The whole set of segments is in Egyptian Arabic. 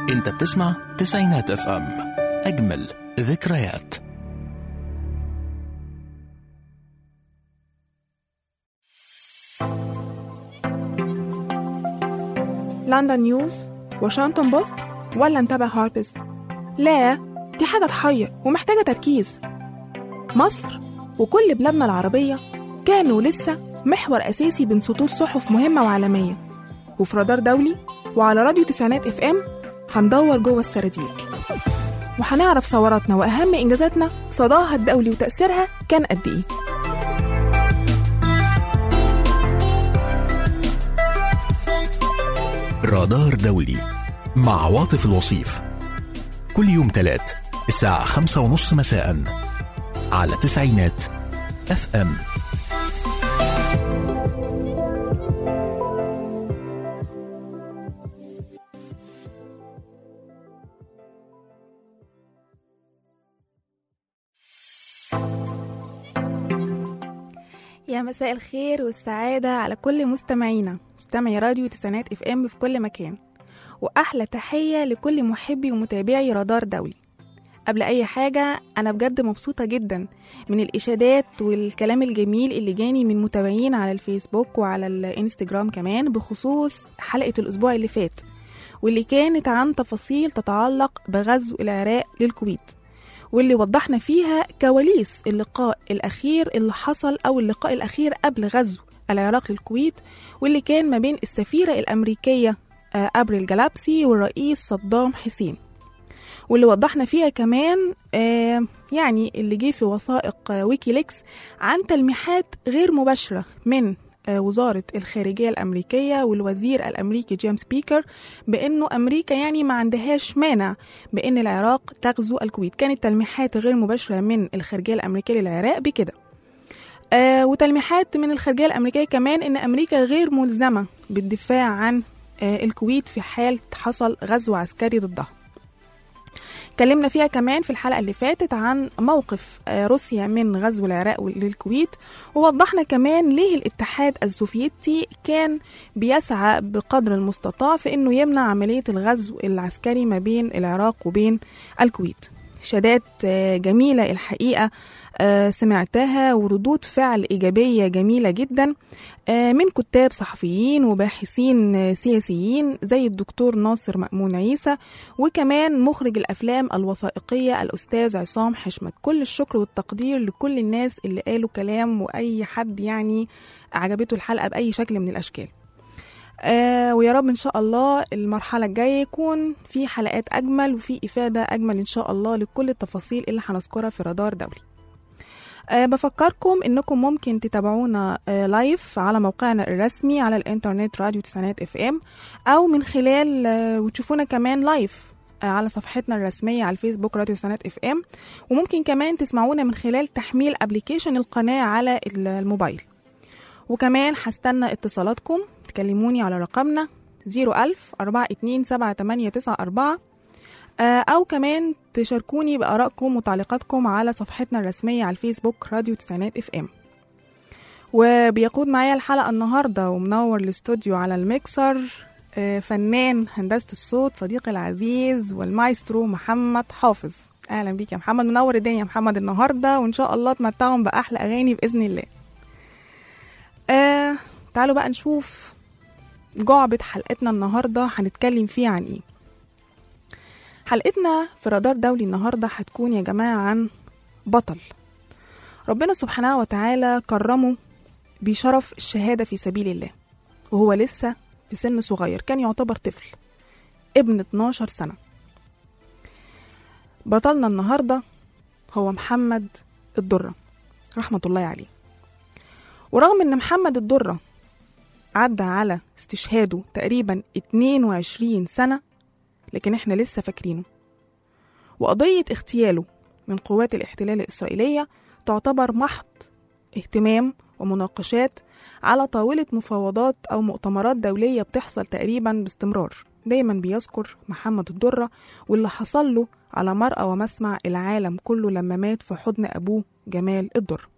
انت بتسمع تسعينات اف ام اجمل ذكريات لندن نيوز واشنطن بوست ولا نتابع هارتس لا دي حاجة تحير ومحتاجة تركيز مصر وكل بلادنا العربية كانوا لسه محور أساسي بين سطور صحف مهمة وعالمية وفي رادار دولي وعلى راديو تسعينات اف ام هندور جوه السراديب وهنعرف ثوراتنا وأهم إنجازاتنا صداها الدولي وتأثيرها كان قد إيه رادار دولي مع عواطف الوصيف كل يوم تلات الساعة خمسة ونص مساء على تسعينات اف ام يا مساء الخير والسعادة على كل مستمعينا مستمعي راديو تسعينات اف ام في كل مكان وأحلى تحية لكل محبي ومتابعي رادار دولي قبل أي حاجة أنا بجد مبسوطة جدا من الإشادات والكلام الجميل اللي جاني من متابعين على الفيسبوك وعلى الانستجرام كمان بخصوص حلقة الأسبوع اللي فات واللي كانت عن تفاصيل تتعلق بغزو العراق للكويت واللي وضحنا فيها كواليس اللقاء الأخير اللي حصل أو اللقاء الأخير قبل غزو العراق للكويت واللي كان ما بين السفيرة الأمريكية آه، أبريل جلابسي والرئيس صدام حسين واللي وضحنا فيها كمان آه، يعني اللي جه في وثائق آه، ويكيليكس عن تلميحات غير مباشرة من آه، وزارة الخارجية الأمريكية والوزير الأمريكي جيمس بيكر بأنه أمريكا يعني ما عندهاش مانع بأن العراق تغزو الكويت كانت تلميحات غير مباشرة من الخارجية الأمريكية للعراق بكده آه وتلميحات من الخارجية الأمريكية كمان أن أمريكا غير ملزمة بالدفاع عن آه الكويت في حال حصل غزو عسكري ضدها اتكلمنا فيها كمان في الحلقة اللي فاتت عن موقف آه، روسيا من غزو العراق للكويت ووضحنا كمان ليه الاتحاد السوفيتي كان بيسعى بقدر المستطاع في انه يمنع عملية الغزو العسكري ما بين العراق وبين الكويت شهادات آه، جميلة الحقيقة آه، سمعتها وردود فعل إيجابية جميلة جدا آه، من كتاب صحفيين وباحثين آه، سياسيين زي الدكتور ناصر مأمون عيسى وكمان مخرج الأفلام الوثائقية الأستاذ عصام حشمت كل الشكر والتقدير لكل الناس اللي قالوا كلام وأي حد يعني عجبته الحلقة بأي شكل من الأشكال آه ويا رب ان شاء الله المرحله الجايه يكون في حلقات اجمل وفي افاده اجمل ان شاء الله لكل التفاصيل اللي هنذكرها في رادار دولي أه بفكركم انكم ممكن تتابعونا أه لايف على موقعنا الرسمي على الانترنت راديو تسعينات اف ام او من خلال أه وتشوفونا كمان لايف أه على صفحتنا الرسميه على الفيسبوك راديو تسعينات اف ام وممكن كمان تسمعونا من خلال تحميل ابلكيشن القناه على الموبايل وكمان هستنى اتصالاتكم تكلموني على رقمنا 01000 427 أو كمان تشاركوني بآرائكم وتعليقاتكم على صفحتنا الرسمية على الفيسبوك راديو تسعينات اف ام وبيقود معايا الحلقة النهاردة ومنور الاستوديو على الميكسر آه، فنان هندسة الصوت صديقي العزيز والمايسترو محمد حافظ أهلا بيك يا محمد منور الدنيا يا محمد النهاردة وإن شاء الله تمتعهم بأحلى أغاني بإذن الله آه تعالوا بقى نشوف جعبة حلقتنا النهاردة هنتكلم فيه عن ايه حلقتنا في رادار دولي النهاردة هتكون يا جماعة عن بطل ربنا سبحانه وتعالى كرمه بشرف الشهادة في سبيل الله وهو لسه في سن صغير كان يعتبر طفل ابن 12 سنة بطلنا النهاردة هو محمد الدرة رحمة الله عليه ورغم ان محمد الدرة عدى على استشهاده تقريبا 22 سنة لكن احنا لسه فاكرينه وقضية اغتياله من قوات الاحتلال الإسرائيلية تعتبر محض اهتمام ومناقشات على طاولة مفاوضات أو مؤتمرات دولية بتحصل تقريبا باستمرار دايما بيذكر محمد الدرة واللي حصل له على مرأى ومسمع العالم كله لما مات في حضن أبوه جمال الدر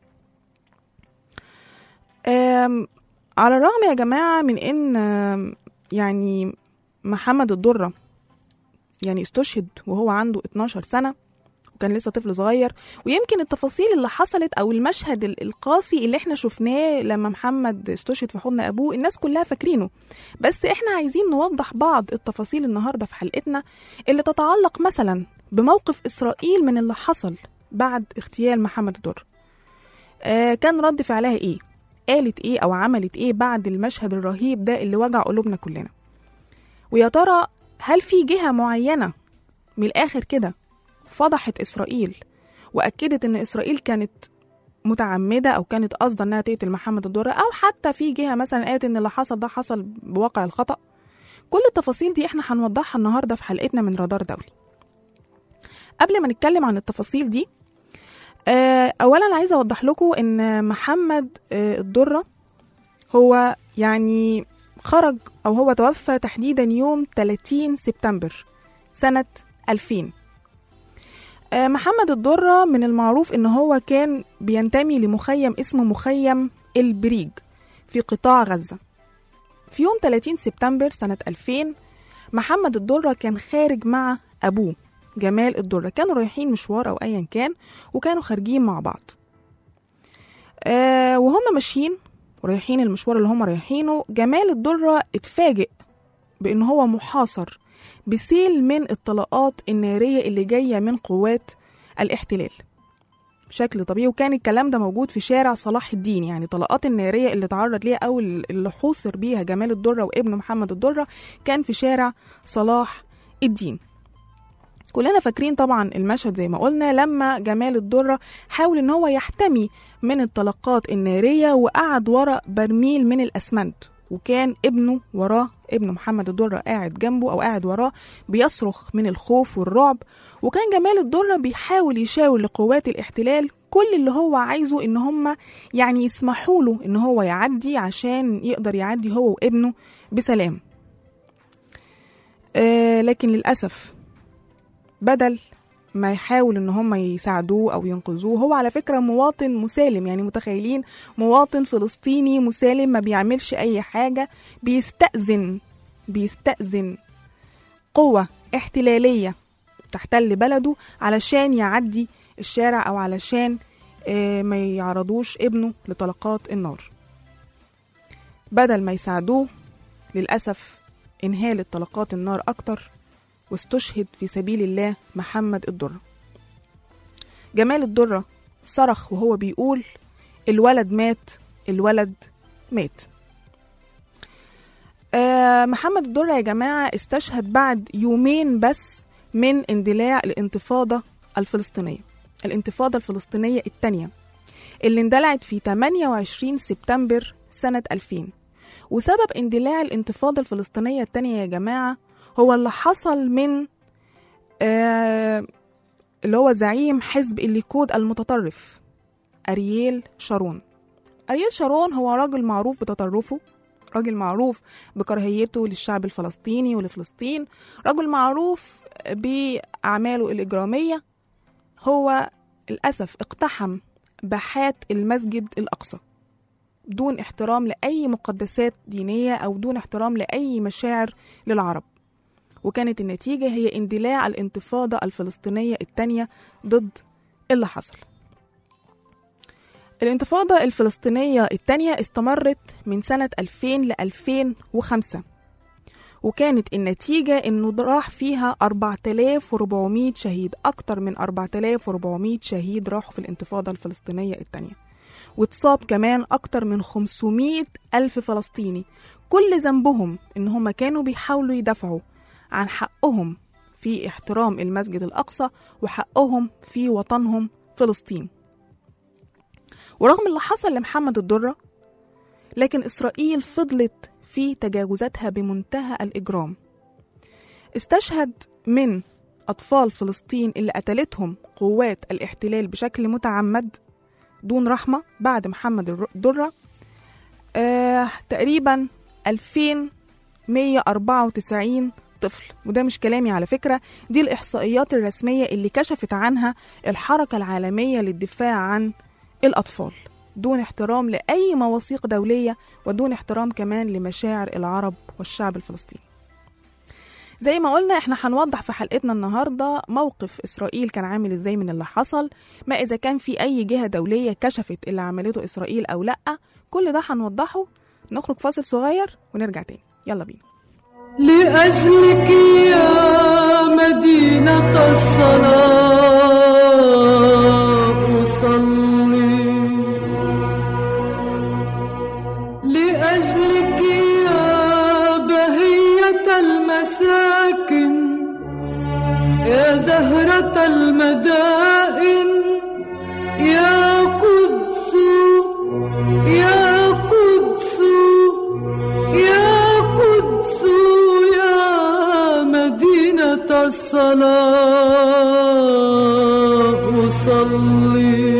آم، على الرغم يا جماعة من إن آم، يعني محمد الدرة يعني استشهد وهو عنده 12 سنة وكان لسه طفل صغير ويمكن التفاصيل اللي حصلت او المشهد ال- القاسي اللي احنا شفناه لما محمد استشهد في حضن ابوه الناس كلها فاكرينه بس احنا عايزين نوضح بعض التفاصيل النهارده في حلقتنا اللي تتعلق مثلا بموقف اسرائيل من اللي حصل بعد اغتيال محمد الدر آه كان رد فعلها ايه قالت ايه او عملت ايه بعد المشهد الرهيب ده اللي وجع قلوبنا كلنا ويا ترى هل في جهة معينة من الآخر كده فضحت إسرائيل وأكدت إن إسرائيل كانت متعمدة أو كانت قصدا إنها تقتل محمد الدرة أو حتى في جهة مثلا قالت إن اللي حصل ده حصل بواقع الخطأ كل التفاصيل دي إحنا هنوضحها النهاردة في حلقتنا من رادار دولي قبل ما نتكلم عن التفاصيل دي آه، أولا عايزة أوضح لكم إن محمد آه، الدرة هو يعني خرج أو هو توفى تحديدا يوم 30 سبتمبر سنة 2000 آه، محمد الدرة من المعروف إن هو كان بينتمي لمخيم اسمه مخيم البريج في قطاع غزة في يوم 30 سبتمبر سنة 2000 محمد الدرة كان خارج مع أبوه جمال الدرة كانوا رايحين مشوار أو أيا كان وكانوا خارجين مع بعض آه وهم ماشيين ورايحين المشوار اللي هم رايحينه جمال الدرة اتفاجئ بأن هو محاصر بسيل من الطلقات النارية اللي جاية من قوات الاحتلال بشكل طبيعي وكان الكلام ده موجود في شارع صلاح الدين يعني طلقات النارية اللي تعرض ليها أو اللي حوصر بيها جمال الدرة وابنه محمد الدرة كان في شارع صلاح الدين كلنا فاكرين طبعا المشهد زي ما قلنا لما جمال الدرة حاول ان هو يحتمي من الطلقات النارية وقعد ورا برميل من الأسمنت وكان ابنه وراه ابن محمد الدرة قاعد جنبه أو قاعد وراه بيصرخ من الخوف والرعب وكان جمال الدرة بيحاول يشاور لقوات الاحتلال كل اللي هو عايزه ان هم يعني يسمحوا له ان هو يعدي عشان يقدر يعدي هو وابنه بسلام آه لكن للأسف بدل ما يحاول ان هم يساعدوه او ينقذوه هو على فكره مواطن مسالم يعني متخيلين مواطن فلسطيني مسالم ما بيعملش اي حاجه بيستأذن بيستأذن قوة احتلالية تحتل بلده علشان يعدي الشارع او علشان آه، ما يعرضوش ابنه لطلقات النار بدل ما يساعدوه للأسف انهالت طلقات النار أكتر واستشهد في سبيل الله محمد الدرة جمال الدرة صرخ وهو بيقول الولد مات الولد مات آه محمد الدرة يا جماعة استشهد بعد يومين بس من اندلاع الانتفاضة الفلسطينية الانتفاضة الفلسطينية الثانية اللي اندلعت في 28 سبتمبر سنة 2000 وسبب اندلاع الانتفاضة الفلسطينية الثانية يا جماعة هو اللي حصل من آه اللي هو زعيم حزب الليكود المتطرف أرييل شارون أرييل شارون هو راجل معروف بتطرفه راجل معروف بكراهيته للشعب الفلسطيني ولفلسطين راجل معروف بأعماله الإجرامية هو للأسف اقتحم باحات المسجد الأقصى دون احترام لأي مقدسات دينية أو دون احترام لأي مشاعر للعرب وكانت النتيجة هي اندلاع الانتفاضة الفلسطينية الثانية ضد اللي حصل الانتفاضة الفلسطينية الثانية استمرت من سنة 2000 ل 2005 وكانت النتيجة إنه راح فيها 4400 شهيد أكتر من 4400 شهيد راحوا في الانتفاضة الفلسطينية الثانية واتصاب كمان أكتر من 500 ألف فلسطيني كل ذنبهم إن هم كانوا بيحاولوا يدافعوا عن حقهم في احترام المسجد الأقصى وحقهم في وطنهم فلسطين ورغم اللي حصل لمحمد الدرة لكن إسرائيل فضلت في تجاوزاتها بمنتهى الإجرام استشهد من أطفال فلسطين اللي قتلتهم قوات الاحتلال بشكل متعمد دون رحمة بعد محمد الدرة آه تقريبا 2194 طفل وده مش كلامي على فكرة دي الإحصائيات الرسمية اللي كشفت عنها الحركة العالمية للدفاع عن الأطفال دون احترام لأي مواثيق دولية ودون احترام كمان لمشاعر العرب والشعب الفلسطيني زي ما قلنا احنا هنوضح في حلقتنا النهارده موقف اسرائيل كان عامل ازاي من اللي حصل ما اذا كان في اي جهه دوليه كشفت اللي عملته اسرائيل او لا كل ده هنوضحه نخرج فاصل صغير ونرجع تاني يلا بينا لأجلك يا مدينة الصلاة أصلي لأجلك يا بهية المساكن يا زهرة المدائن يا قدس يا قدس يا قدس يا مدينة الصلاة أصلي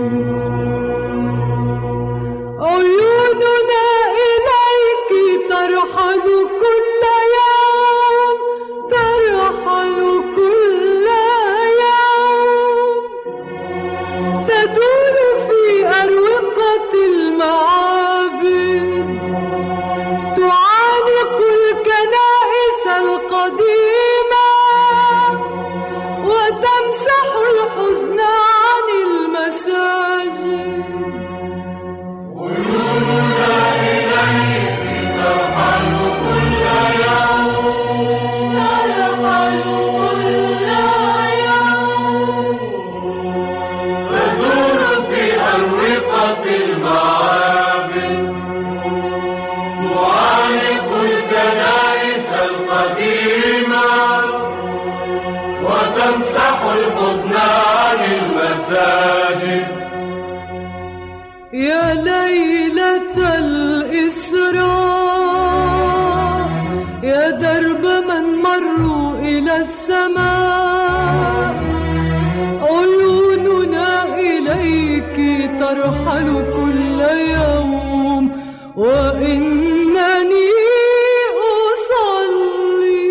عيوننا إليك ترحل كل يوم ترحل كل يوم تدور في أروقة المعابد تعانق الكنائس القديمة وتمسح الحزن عن المساجد ترحل كل يوم تدور في أروقة المعابد تعانق الكنائس القديمة وتمسح الحزن عن المساجد يا ليلة الإسراء يا درب من مروا إلى السماء عيوننا إليك ترحل كل يوم وإنني أصلي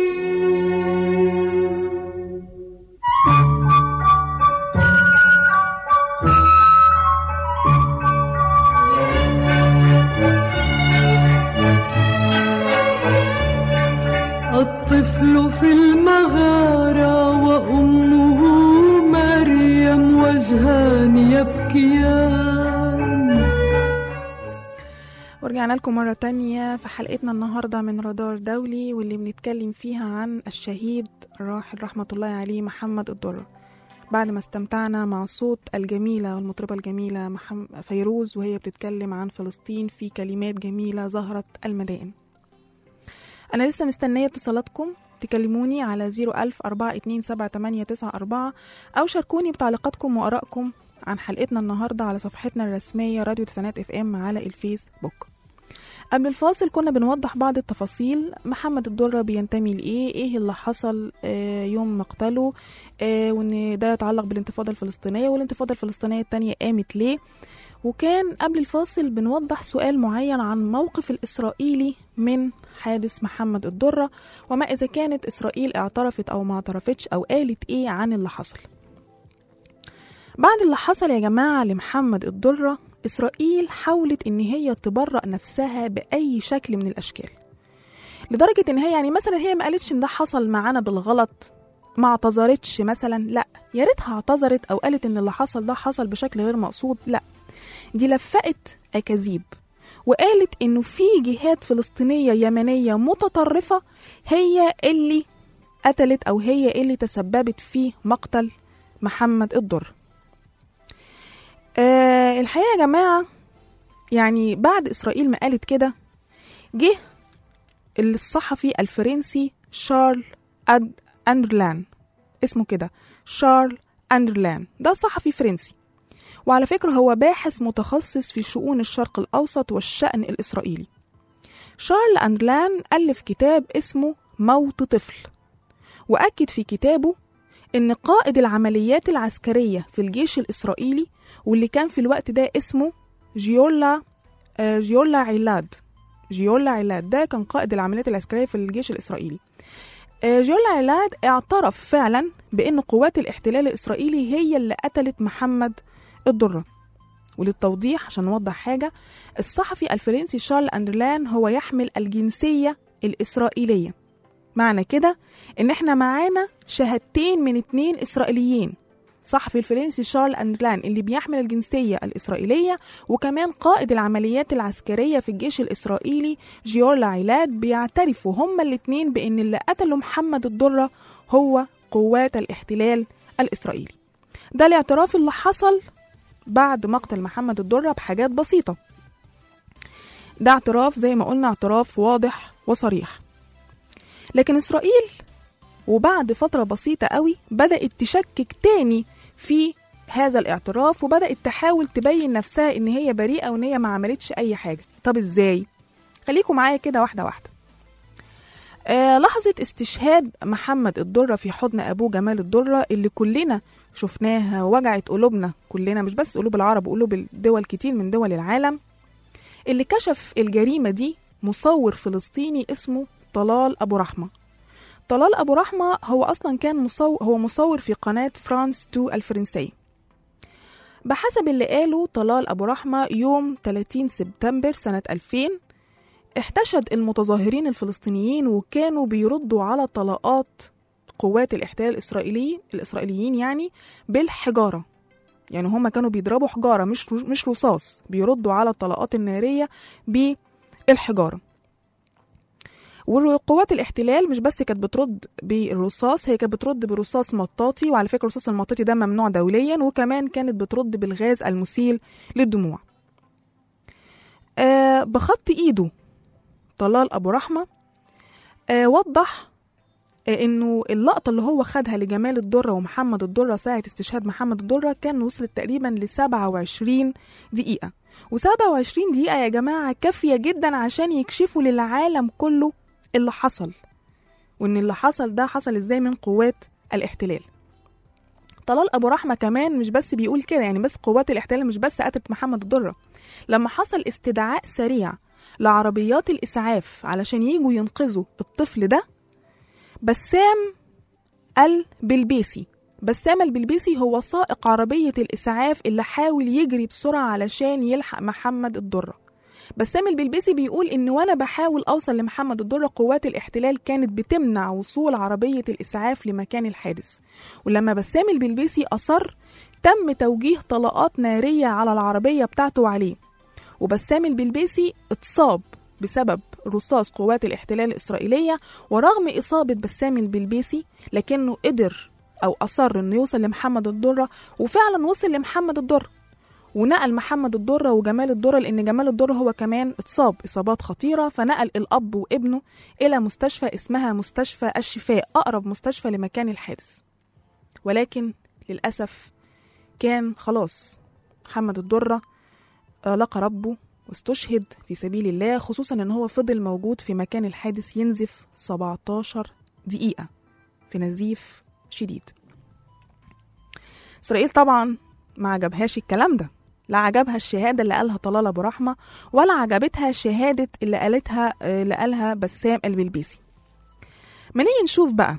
الطفل في المغارة وأمه مريم وجهان يبكيان ورجعنا لكم مرة تانية في حلقتنا النهاردة من رادار دولي واللي بنتكلم فيها عن الشهيد الراحل رحمة الله عليه محمد الضر بعد ما استمتعنا مع صوت الجميلة والمطربة الجميلة محم... فيروز وهي بتتكلم عن فلسطين في كلمات جميلة ظهرت المدائن أنا لسه مستنية اتصالاتكم تكلموني على 01000 427 أو شاركوني بتعليقاتكم وآرائكم عن حلقتنا النهاردة على صفحتنا الرسمية راديو تسعينات اف ام على الفيسبوك قبل الفاصل كنا بنوضح بعض التفاصيل محمد الدرة بينتمي لإيه إيه اللي حصل آه، يوم مقتله آه، وإن ده يتعلق بالانتفاضة الفلسطينية والانتفاضة الفلسطينية التانية قامت ليه وكان قبل الفاصل بنوضح سؤال معين عن موقف الإسرائيلي من حادث محمد الدرة وما إذا كانت إسرائيل اعترفت أو ما اعترفتش أو قالت إيه عن اللي حصل بعد اللي حصل يا جماعة لمحمد الدرة إسرائيل حاولت إن هي تبرأ نفسها بأي شكل من الأشكال لدرجة إن هي يعني مثلا هي ما قالتش إن ده حصل معانا بالغلط ما اعتذرتش مثلا لا يا ريتها اعتذرت أو قالت إن اللي حصل ده حصل بشكل غير مقصود لا دي لفقت أكاذيب وقالت إنه في جهات فلسطينية يمنية متطرفة هي اللي قتلت أو هي اللي تسببت في مقتل محمد الضر آه الحقيقة يا جماعة يعني بعد إسرائيل ما قالت كده جه الصحفي الفرنسي شارل أد أندرلان اسمه كده شارل أندرلان ده صحفي فرنسي وعلى فكرة هو باحث متخصص في شؤون الشرق الأوسط والشأن الإسرائيلي شارل أندرلان ألف كتاب اسمه موت طفل وأكد في كتابه إن قائد العمليات العسكرية في الجيش الإسرائيلي واللي كان في الوقت ده اسمه جيولا آه، جيولا عيلاد جيولا عيلاد ده كان قائد العمليات العسكرية في الجيش الإسرائيلي آه، جيولا عيلاد اعترف فعلا بأن قوات الاحتلال الإسرائيلي هي اللي قتلت محمد الضرة وللتوضيح عشان نوضح حاجة الصحفي الفرنسي شارل أندرلان هو يحمل الجنسية الإسرائيلية معنى كده ان احنا معانا شهادتين من اتنين اسرائيليين صحفي الفرنسي شارل أندلان اللي بيحمل الجنسية الإسرائيلية وكمان قائد العمليات العسكرية في الجيش الإسرائيلي جيور لايلاد بيعترفوا هما الاتنين بأن اللي قتلوا محمد الدرة هو قوات الاحتلال الإسرائيلي ده الاعتراف اللي حصل بعد مقتل محمد الدرة بحاجات بسيطة ده اعتراف زي ما قلنا اعتراف واضح وصريح لكن إسرائيل وبعد فترة بسيطة قوي بدأت تشكك تاني في هذا الاعتراف وبدأت تحاول تبين نفسها إن هي بريئة وإن هي ما عملتش أي حاجة طب إزاي؟ خليكم معايا كده واحدة واحدة آه لحظة استشهاد محمد الدرة في حضن أبوه جمال الدرة اللي كلنا شفناها ووجعت قلوبنا كلنا مش بس قلوب العرب وقلوب الدول كتير من دول العالم اللي كشف الجريمة دي مصور فلسطيني اسمه طلال أبو رحمة طلال أبو رحمة هو أصلا كان مصور هو مصور في قناة فرانس 2 الفرنسية بحسب اللي قاله طلال أبو رحمة يوم 30 سبتمبر سنة 2000 احتشد المتظاهرين الفلسطينيين وكانوا بيردوا على طلقات قوات الاحتلال الإسرائيلي الإسرائيليين يعني بالحجارة يعني هما كانوا بيضربوا حجارة مش مش رصاص بيردوا على الطلقات النارية بالحجارة وقوات الاحتلال مش بس كانت بترد بالرصاص هي كانت بترد برصاص مطاطي وعلى فكره الرصاص المطاطي ده ممنوع دوليا وكمان كانت بترد بالغاز المسيل للدموع آه بخط ايده طلال ابو رحمه آه وضح آه انه اللقطه اللي هو خدها لجمال الدره ومحمد الدره ساعه استشهاد محمد الدره كان وصلت تقريبا ل 27 دقيقه و27 دقيقه يا جماعه كافيه جدا عشان يكشفوا للعالم كله اللي حصل وان اللي حصل ده حصل ازاي من قوات الاحتلال طلال ابو رحمه كمان مش بس بيقول كده يعني بس قوات الاحتلال مش بس قتلت محمد الدره لما حصل استدعاء سريع لعربيات الاسعاف علشان يجوا ينقذوا الطفل ده بسام البلبيسي بسام البلبيسي هو سائق عربية الإسعاف اللي حاول يجري بسرعة علشان يلحق محمد الدرة بسام البلبيسي بيقول ان وانا بحاول اوصل لمحمد الدرة قوات الاحتلال كانت بتمنع وصول عربية الاسعاف لمكان الحادث ولما بسام البلبيسي اصر تم توجيه طلقات نارية على العربية بتاعته وعليه وبسام البلبيسي اتصاب بسبب رصاص قوات الاحتلال الإسرائيلية ورغم إصابة بسام البلبيسي لكنه قدر أو أصر إنه يوصل لمحمد الدرة وفعلا وصل لمحمد الدرة ونقل محمد الدرة وجمال الدرة لأن جمال الدرة هو كمان اتصاب إصابات خطيرة فنقل الأب وابنه إلى مستشفى اسمها مستشفى الشفاء أقرب مستشفى لمكان الحادث ولكن للأسف كان خلاص محمد الدرة لقى ربه واستشهد في سبيل الله خصوصا ان هو فضل موجود في مكان الحادث ينزف 17 دقيقة في نزيف شديد إسرائيل طبعا ما عجبهاش الكلام ده لا عجبها الشهادة اللي قالها طلال أبو رحمة ولا عجبتها شهادة اللي قالتها اللي قالها بسام البلبيسي ما نيجي نشوف بقى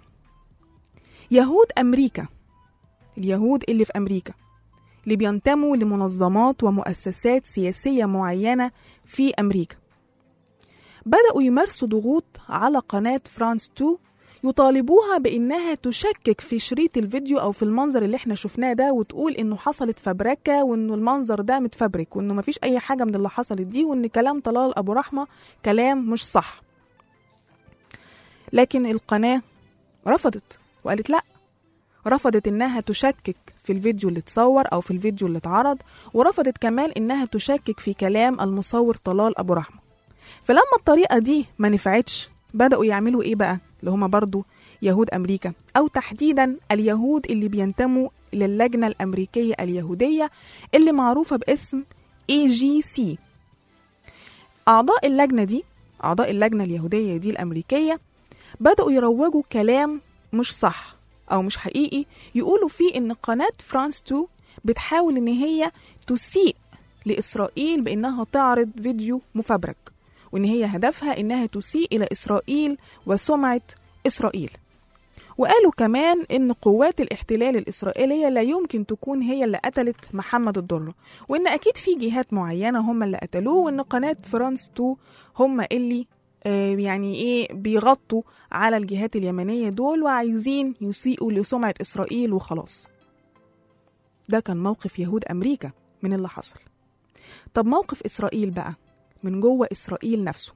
يهود أمريكا اليهود اللي في أمريكا اللي بينتموا لمنظمات ومؤسسات سياسية معينة في أمريكا بدأوا يمارسوا ضغوط على قناة فرانس 2 يطالبوها بإنها تشكك في شريط الفيديو أو في المنظر اللي احنا شفناه ده وتقول إنه حصلت فبركة وإنه المنظر ده متفبرك وإنه مفيش أي حاجة من اللي حصلت دي وإن كلام طلال أبو رحمة كلام مش صح لكن القناة رفضت وقالت لأ رفضت إنها تشكك في الفيديو اللي اتصور أو في الفيديو اللي اتعرض ورفضت كمان إنها تشكك في كلام المصور طلال أبو رحمة فلما الطريقة دي ما نفعتش بدأوا يعملوا إيه بقى اللي هما برضو يهود أمريكا أو تحديدا اليهود اللي بينتموا للجنة الأمريكية اليهودية اللي معروفة باسم AGC أعضاء اللجنة دي أعضاء اللجنة اليهودية دي الأمريكية بدأوا يروجوا كلام مش صح أو مش حقيقي يقولوا فيه إن قناة فرانس 2 بتحاول إن هي تسيء لإسرائيل بإنها تعرض فيديو مفبرك وإن هي هدفها إنها تسيء إلى إسرائيل وسمعة إسرائيل وقالوا كمان إن قوات الاحتلال الإسرائيلية لا يمكن تكون هي اللي قتلت محمد الدرة وإن أكيد في جهات معينة هم اللي قتلوه وإن قناة فرانس 2 هم اللي آه، يعني ايه بيغطوا على الجهات اليمنية دول وعايزين يسيئوا لسمعة إسرائيل وخلاص ده كان موقف يهود أمريكا من اللي حصل طب موقف إسرائيل بقى من جوه إسرائيل نفسه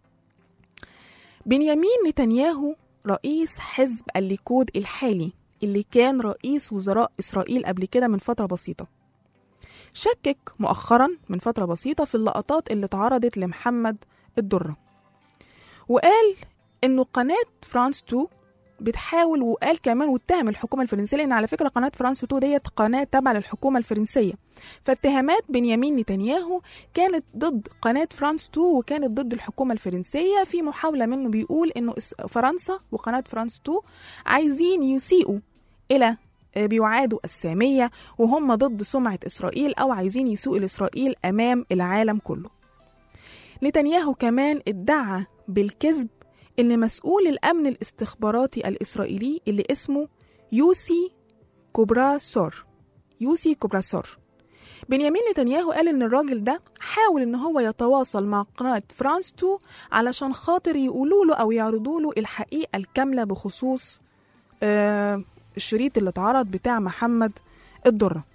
بنيامين نتنياهو رئيس حزب الليكود الحالي اللي كان رئيس وزراء إسرائيل قبل كده من فترة بسيطة شكك مؤخرا من فترة بسيطة في اللقطات اللي اتعرضت لمحمد الدرة وقال انه قناة فرانس 2 بتحاول وقال كمان واتهم الحكومة الفرنسية لأن على فكرة قناة فرانس 2 ديت قناة تابعة للحكومة الفرنسية فاتهامات بنيامين نتنياهو كانت ضد قناة فرانس 2 وكانت ضد الحكومة الفرنسية في محاولة منه بيقول إنه إس- فرنسا وقناة فرانس 2 عايزين يسيئوا إلى آه، بيعادوا السامية وهم ضد سمعة إسرائيل أو عايزين يسوءوا لإسرائيل أمام العالم كله نتنياهو كمان ادعى بالكذب إن مسؤول الأمن الاستخباراتي الإسرائيلي اللي اسمه يوسي كوبراسور يوسي كوبراسور بنيامين نتنياهو قال إن الراجل ده حاول إن هو يتواصل مع قناة فرانس 2 علشان خاطر يقولوا له أو يعرضوا له الحقيقة الكاملة بخصوص آه الشريط اللي اتعرض بتاع محمد الدرة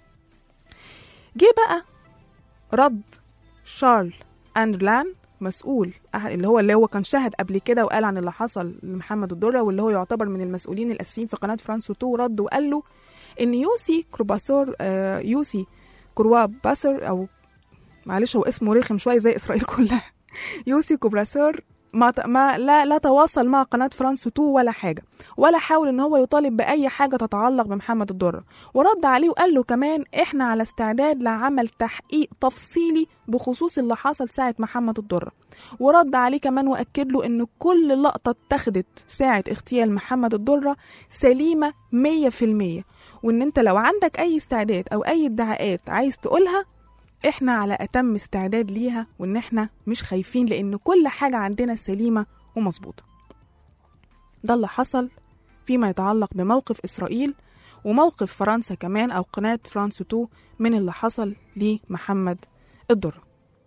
جه بقى رد شارل أندرلان مسؤول أح- اللي هو اللي هو كان شهد قبل كده وقال عن اللي حصل لمحمد الدرة واللي هو يعتبر من المسؤولين الأساسيين في قناة فرانس 2 رد وقال له إن يوسي كروباسور آه يوسي كروا باسر أو معلش هو اسمه رخم شوية زي إسرائيل كلها يوسي كوبراسور ما, ت- ما لا لا تواصل مع قناة فرانس 2 ولا حاجة ولا حاول ان هو يطالب بأي حاجة تتعلق بمحمد الدرة ورد عليه وقال له كمان احنا على استعداد لعمل تحقيق تفصيلي بخصوص اللي حصل ساعة محمد الدرة ورد عليه كمان وأكد له ان كل لقطة اتخذت ساعة اغتيال محمد الدرة سليمة 100% وان انت لو عندك اي استعداد او اي ادعاءات عايز تقولها احنا على اتم استعداد ليها وان احنا مش خايفين لان كل حاجة عندنا سليمة ومظبوطة ده اللي حصل فيما يتعلق بموقف إسرائيل وموقف فرنسا كمان أو قناة فرانس 2 من اللي حصل لمحمد الدرة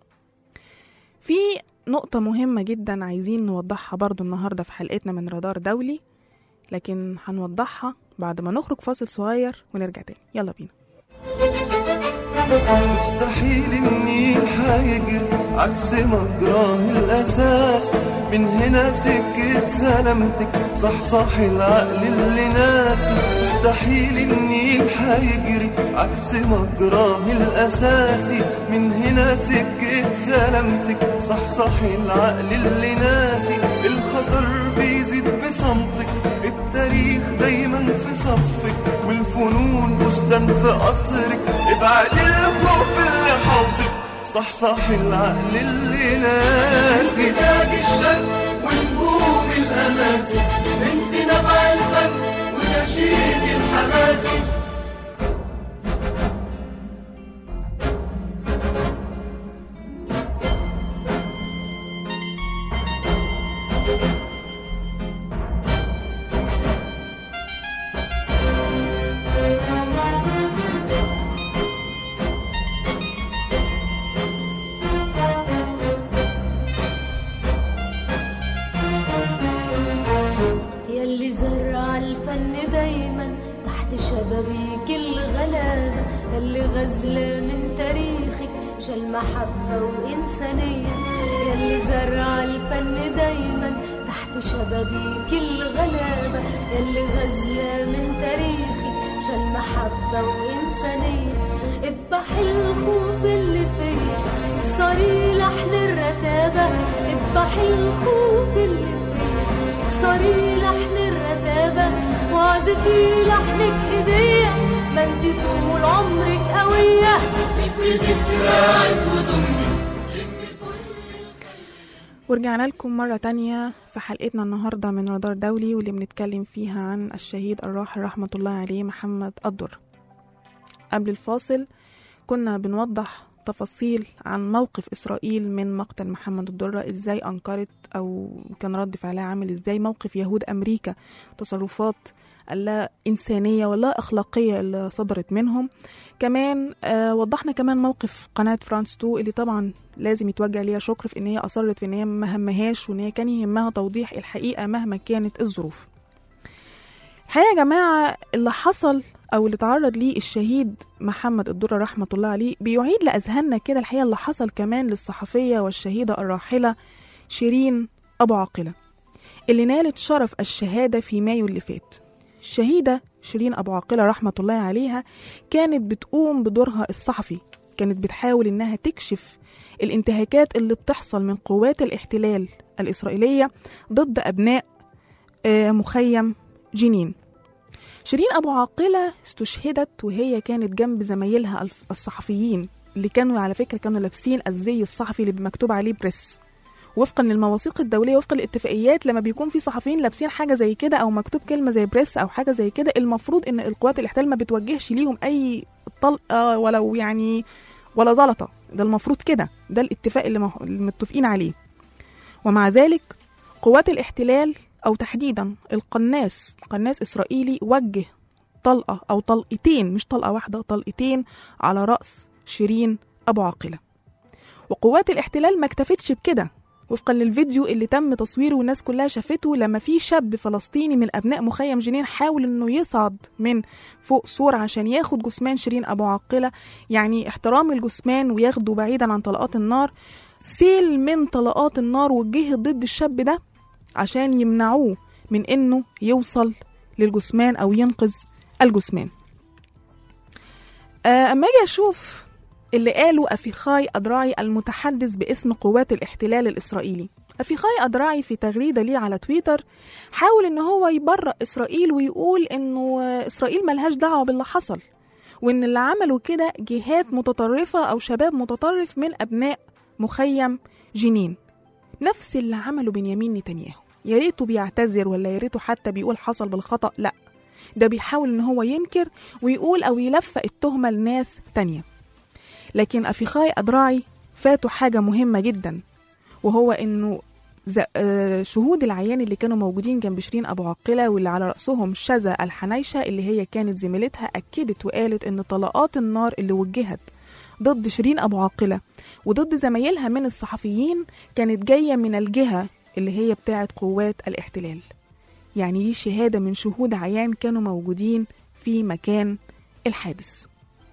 في نقطة مهمة جدا عايزين نوضحها برضو النهاردة في حلقتنا من رادار دولي لكن هنوضحها بعد ما نخرج فاصل صغير ونرجع تاني يلا بينا مستحيل النيل هيجري عكس مجراه الأساس من هنا سكة سلامتك صح صح العقل اللي ناسي مستحيل النيل هيجري عكس مجراه الأساسي من هنا سكة سلامتك صح صح العقل اللي ناسي الخطر بيزيد بصمتك التاريخ دايما في صفك والفنون بستان في قصرك ابعد الخوف اللي حوضك صح صح العقل اللي ناسي تاج الشك ونجوم الأماسي انت نبع الفن ونشيد الحماسي يلي زرع الفن دايما تحت شبابيك الغلابة يلي غزلة من تاريخك شال محبة وإنسانية يلي زرع الفن دايما تحت شبابيك الغلابة يلي غزلة من تاريخك شال محبة وإنسانية اذبح الخوف اللي فيا اكسري لحن الرتابة اذبح الخوف اللي فيا اكسري لحن الرتابة واعزفي لحنك هدية ما انت طول عمرك قوية افردي دراعك وضمي ورجعنا لكم مرة تانية في حلقتنا النهاردة من رادار دولي واللي بنتكلم فيها عن الشهيد الراحل رحمة الله عليه محمد الدر قبل الفاصل كنا بنوضح تفاصيل عن موقف إسرائيل من مقتل محمد الدرة إزاي أنكرت أو كان رد فعلها عامل إزاي موقف يهود أمريكا تصرفات اللا إنسانية ولا أخلاقية اللي صدرت منهم كمان آه وضحنا كمان موقف قناة فرانس 2 اللي طبعا لازم يتوجه ليها شكر في إن هي أصرت في إن هي ما همهاش وإن هي كان يهمها توضيح الحقيقة مهما كانت الظروف الحقيقة يا جماعة اللي حصل أو اللي تعرض ليه الشهيد محمد الدرة رحمة الله عليه بيعيد لأذهاننا كده الحقيقة اللي حصل كمان للصحفية والشهيدة الراحلة شيرين أبو عاقلة اللي نالت شرف الشهادة في مايو اللي فات الشهيدة شيرين أبو عاقلة رحمة الله عليها كانت بتقوم بدورها الصحفي كانت بتحاول إنها تكشف الانتهاكات اللي بتحصل من قوات الاحتلال الإسرائيلية ضد أبناء آه، مخيم جنين شيرين أبو عاقلة استشهدت وهي كانت جنب زمايلها الف- الصحفيين اللي كانوا على فكرة كانوا لابسين الزي الصحفي اللي مكتوب عليه بريس وفقا للمواثيق الدولية وفقا للاتفاقيات لما بيكون في صحفيين لابسين حاجة زي كده أو مكتوب كلمة زي بريس أو حاجة زي كده المفروض إن القوات الاحتلال ما بتوجهش ليهم أي طلقة ولو يعني ولا زلطة ده المفروض كده ده الاتفاق اللي مه- اللي متفقين عليه ومع ذلك قوات الاحتلال أو تحديدا القناص قناص إسرائيلي وجه طلقة أو طلقتين مش طلقة واحدة طلقتين على رأس شيرين أبو عاقلة وقوات الاحتلال ما اكتفتش بكده وفقا للفيديو اللي تم تصويره والناس كلها شافته لما في شاب فلسطيني من أبناء مخيم جنين حاول إنه يصعد من فوق سور عشان ياخد جثمان شيرين أبو عاقلة يعني احترام الجثمان وياخده بعيدا عن طلقات النار سيل من طلقات النار وجهت ضد الشاب ده عشان يمنعوه من انه يوصل للجثمان او ينقذ الجثمان آه، اما اجي اشوف اللي قاله افيخاي ادراعي المتحدث باسم قوات الاحتلال الاسرائيلي افيخاي ادراعي في تغريده ليه على تويتر حاول ان هو يبرأ اسرائيل ويقول انه آه، اسرائيل ملهاش دعوه باللي حصل وان اللي عملوا كده جهات متطرفه او شباب متطرف من ابناء مخيم جنين نفس اللي عمله بنيامين نتنياهو يا ريته بيعتذر ولا يا ريته حتى بيقول حصل بالخطأ لا ده بيحاول ان هو ينكر ويقول او يلفق التهمة لناس تانية لكن أفيخاي أدراعي فاتوا حاجة مهمة جدا وهو انه ز- آه، شهود العيان اللي كانوا موجودين جنب شيرين أبو عقلة واللي على رأسهم شذا الحنيشة اللي هي كانت زميلتها أكدت وقالت إن طلقات النار اللي وجهت ضد شيرين أبو عاقلة وضد زمايلها من الصحفيين كانت جاية من الجهة اللي هي بتاعت قوات الاحتلال يعني دي شهادة من شهود عيان كانوا موجودين في مكان الحادث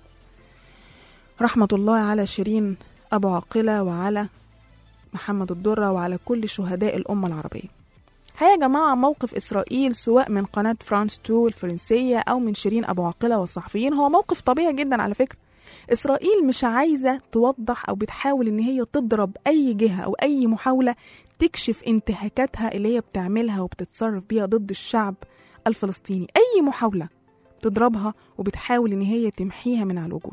رحمة الله على شيرين أبو عاقلة وعلى محمد الدرة وعلى كل شهداء الأمة العربية هيا يا جماعة موقف إسرائيل سواء من قناة فرانس 2 الفرنسية أو من شيرين أبو عاقلة والصحفيين هو موقف طبيعي جدا على فكرة إسرائيل مش عايزة توضح أو بتحاول إن هي تضرب أي جهة أو أي محاولة تكشف انتهاكاتها اللي هي بتعملها وبتتصرف بيها ضد الشعب الفلسطيني أي محاولة بتضربها وبتحاول إن هي تمحيها من على الوجود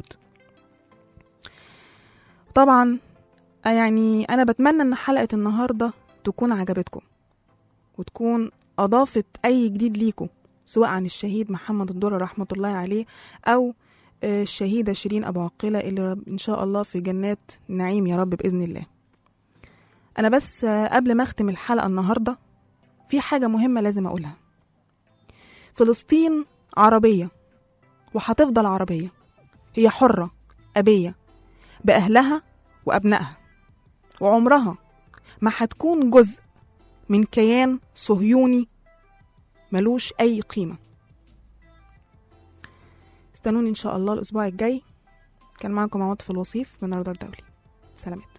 طبعا يعني أنا بتمنى إن حلقة النهاردة تكون عجبتكم وتكون أضافت أي جديد ليكم سواء عن الشهيد محمد الدرة رحمة الله عليه أو آه، الشهيدة شيرين أبو عقلة اللي رب- إن شاء الله في جنات نعيم يا رب بإذن الله أنا بس آه، قبل ما أختم الحلقة النهاردة في حاجة مهمة لازم أقولها فلسطين عربية وهتفضل عربية هي حرة أبية بأهلها وأبنائها وعمرها ما هتكون جزء من كيان صهيوني ملوش أي قيمة استنوني إن شاء الله الأسبوع الجاي كان معكم عواطف الوصيف من رادار دولي سلامات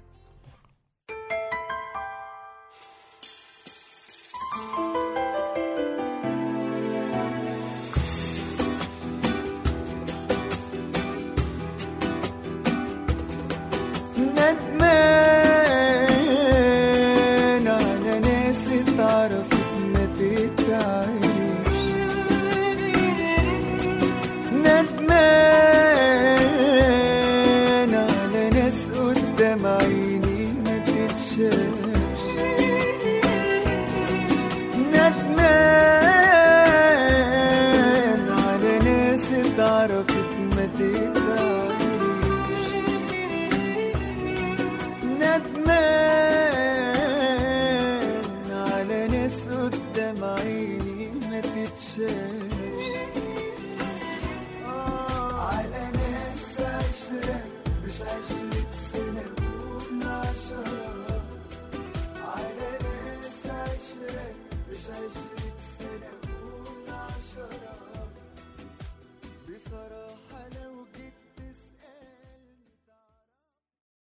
ندمان على ناس اتعرفت ما تتعرفش ندمان على ناس قدام عيني ما تتشافش ندمان على ناس اتعرفت ما تتعرفش عيني ما تتشافش على ناس عشرة مش عشرة سنة قول عشرة على ناس عشرة مش عشرة